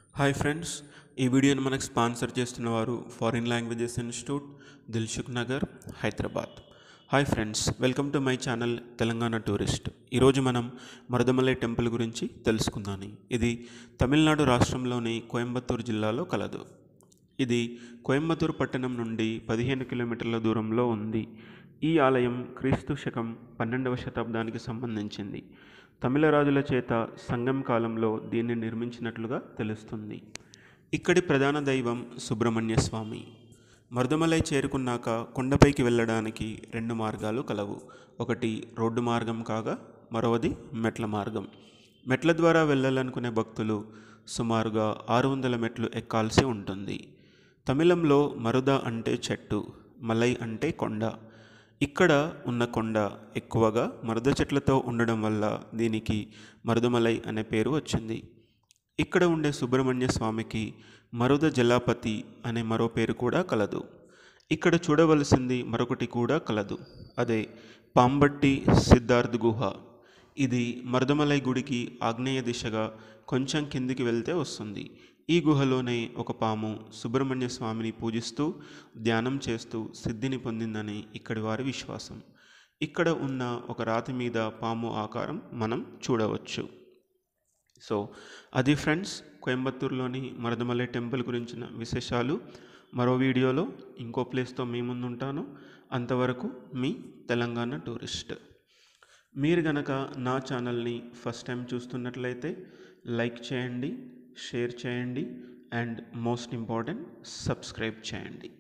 hi friends ఈ వీడియోని మనకు స్పాన్సర్ చేస్తున్న వారు foreign languages institute Dilsukh Nagar Hyderabad hi friends welcome to my channel Telangana tourist ఈరోజు మనం మరుదమలై టెంపుల్ గురించి తెలుసుకుందాం ఇది తమిళనాడు రాష్ట్రంలోని కోయంబత్తూరు జిల్లాలో కలదు ఇది కోయంబత్తూరు పట్టణం నుండి పదిహేను కిలోమీటర్ల దూరంలో ఉంది ఈ ఆలయం క్రీస్తు శకం పన్నెండవ శతాబ్దానికి సంబంధించింది తమిళ రాజుల చేత సంగం కాలంలో దీన్ని నిర్మించినట్లుగా తెలుస్తుంది ఇక్కడి ప్రధాన దైవం సుబ్రహ్మణ్య స్వామి మరుదమలై చేరుకున్నాక కొండపైకి వెళ్ళడానికి రెండు మార్గాలు కలవు ఒకటి రోడ్డు మార్గం కాగా మరవది మెట్ల మార్గం మెట్ల ద్వారా వెళ్ళాలనుకునే భక్తులు సుమారుగా ఆరు వందల మెట్లు ఎక్కాల్సి ఉంటుంది తమిళంలో మరుద అంటే చెట్టు మలై అంటే కొండ ఇక్కడ ఉన్న కొండ ఎక్కువగా మరుద చెట్లతో ఉండడం వల్ల దీనికి మరుదమలై అనే పేరు వచ్చింది ఇక్కడ ఉండే సుబ్రహ్మణ్య స్వామికి మరుద జలాపతి అనే మరో పేరు కూడా కలదు ఇక్కడ చూడవలసింది మరొకటి కూడా కలదు అదే పాంబట్టి సిద్ధార్థ్ గుహ ఇది మరుదమలై గుడికి ఆగ్నేయ దిశగా కొంచెం కిందికి వెళ్తే వస్తుంది ఈ గుహలోనే ఒక పాము సుబ్రహ్మణ్య స్వామిని పూజిస్తూ ధ్యానం చేస్తూ సిద్ధిని పొందిందని ఇక్కడి వారి విశ్వాసం ఇక్కడ ఉన్న ఒక రాతి మీద పాము ఆకారం మనం చూడవచ్చు సో అది ఫ్రెండ్స్ కోయంబత్తూరులోని మరదమలై టెంపుల్ గురించిన విశేషాలు మరో వీడియోలో ఇంకో ప్లేస్తో మీ ముందు ఉంటాను అంతవరకు మీ తెలంగాణ టూరిస్ట్ మీరు గనక నా ఛానల్ని ఫస్ట్ టైం చూస్తున్నట్లయితే లైక్ చేయండి షేర్ చేయండి అండ్ మోస్ట్ ఇంపార్టెంట్ సబ్స్క్రైబ్ చేయండి